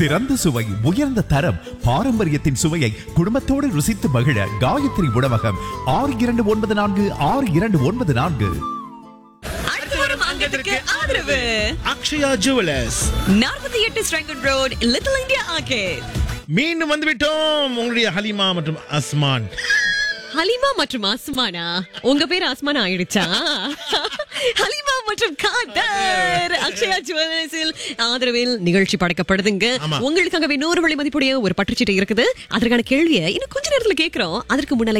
சிறந்த சுவை உயர்ந்த தரம் பாரம்பரியத்தின் சுவையை குடும்பத்தோடு ருசித்து மகிழ காயத்ரி உணவகம் ஆறு இரண்டு ஒன்பது நான்கு ஆறு இரண்டு ஒன்பது நான்கு அடுத்து வரும் அங்கத்திற்கு ஆதரவு அக்ஷயா ஜுவலர்ஸ் நாற்பத்தி எட்டு Serangoon road little India arcade மீண்டும் வந்துவிட்டோம் உங்களுடைய ஹலிமா மற்றும் அஸ்மான் ஹலிமா மற்றும் அஸ்மானா உங்க பேர் அஸ்மானா ஆயிடுச்சா ஹலிமா மற்றும் காதர் அக்ஷயா ஜுவல்லர்ஸில் ஆதரவில் நிகழ்ச்சி படைக்கப்படுதுங்க ஆமா. உங்களுக்காகவே நூறு வழி மதிப்புடைய ஒரு பற்றுச்சீட்டு இருக்குது அதற்கான கேள்வியை இன்னும் கொஞ்ச நேரத்துல கேக்குறோம் அதற்கு முன்னால